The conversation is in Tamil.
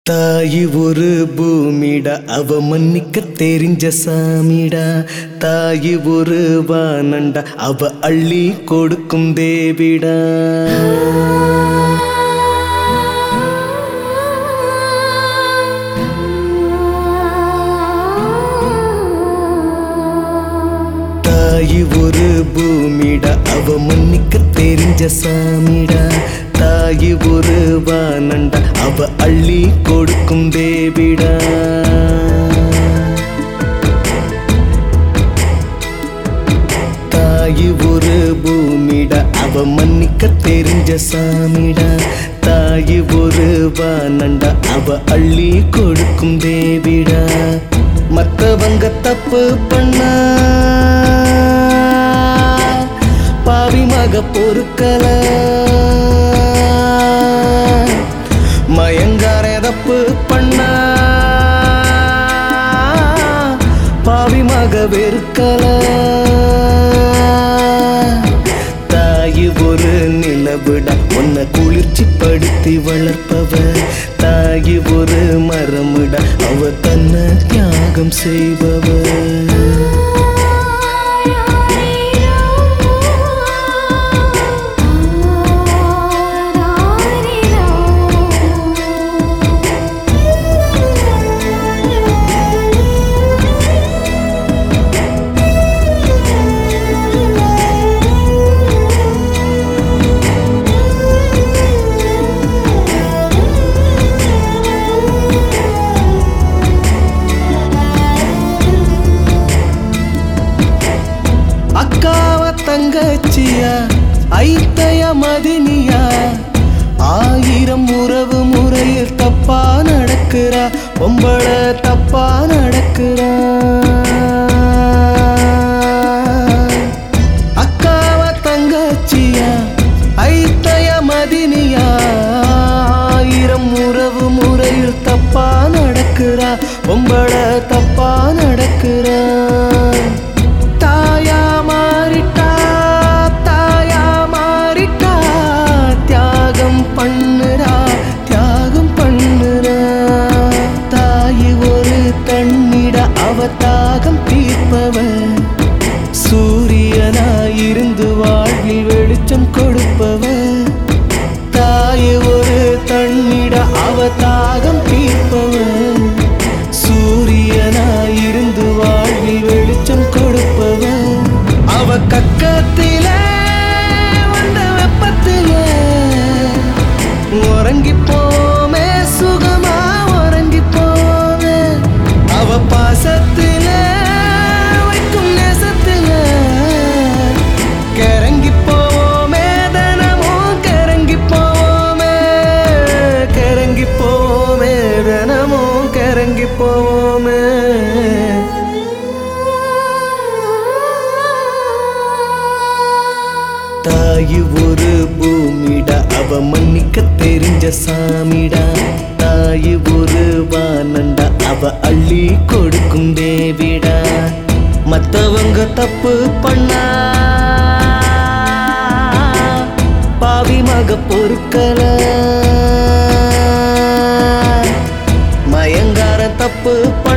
தாயி ஒரு பூமிடா அவ மன்னிக்க தெரிஞ்ச சாமிடா தாயி ஒரு வானண்டா அவ அள்ளி கொடுக்கும் தேவிடா தாயி ஒரு பூமிடா அவ மன்னிக்க தெரிஞ்ச சாமிடா தாயி ஒரு வானண்டா அவ அள்ளி கொடுக்கும் தேவிடா தாயி ஒரு பூமிடா அவ மன்னிக்க தெரிஞ்ச சாமிடா தாயி ஒரு வானண்டா அவ அள்ளி கொடுக்கும் தேவிடா மத்தவங்க தப்பு பண்ணா பாவி மக பொறுக்கல மயங்கார தப்பு பண்ணா பாவி மக வெறுக்கல தாயி ஒரு நிலவிட உன்னை குளிர்ச்சி படுத்தி வளர்ப்பவ தாயி ஒரு மரமிட அவ தன்னை தியாகம் செய்பவ அக்காவ தங்கச்சியா ஐத்தைய மதினியா ஆயிரம் உறவு முறையில் தப்பா நடக்கிறா பொம்பள தப்பா நடக்கிறா அக்காவ தங்கச்சியா ஐத்தைய மதினியா ஆயிரம் உறவு முறையில் தப்பா நடக்கிறா பொம்பள தப்பா நடக்கிறா தாயா மாறிட்டா தாயா மாறிட்டா தியாகம் பண்ணுறா தியாகம் பண்ணுறா தாயி ஒரு தண்ணிட அவ தாகம் தீர்ப்பவ சூரியனாயிருந்து வாழ்வில் வெளிச்சம் கொடுப்பவ தாய் ஒரு தண்ணிட அவ தாகம் தீர்ப்பவ சூரியனாயிருந்து வாழ்வில் வெளிச்சம் கொடுப்பவ அவ கக்கத்தில வந்த வெப்பத்தில உறங்கி போமே சுகமா உறங்கி போமே அவ பாசத்தில வைக்கும் நேசத்தில கிறங்கி போவோமே தினமும் கிறங்கி போவோமே கிறங்கி போவோமே தினமும் கிறங்கி போவோமே தாயி ஒரு பூமிடா அவ மன்னிக்க தெரிஞ்ச சாமிடா தாயி ஒரு வானண்டா அவ அள்ளி கொடுக்கும் தேவிடா மத்தவங்க தப்பு பண்ணா பாவி மக பொறுக்கல மயங்கார தப்பு பண்ணா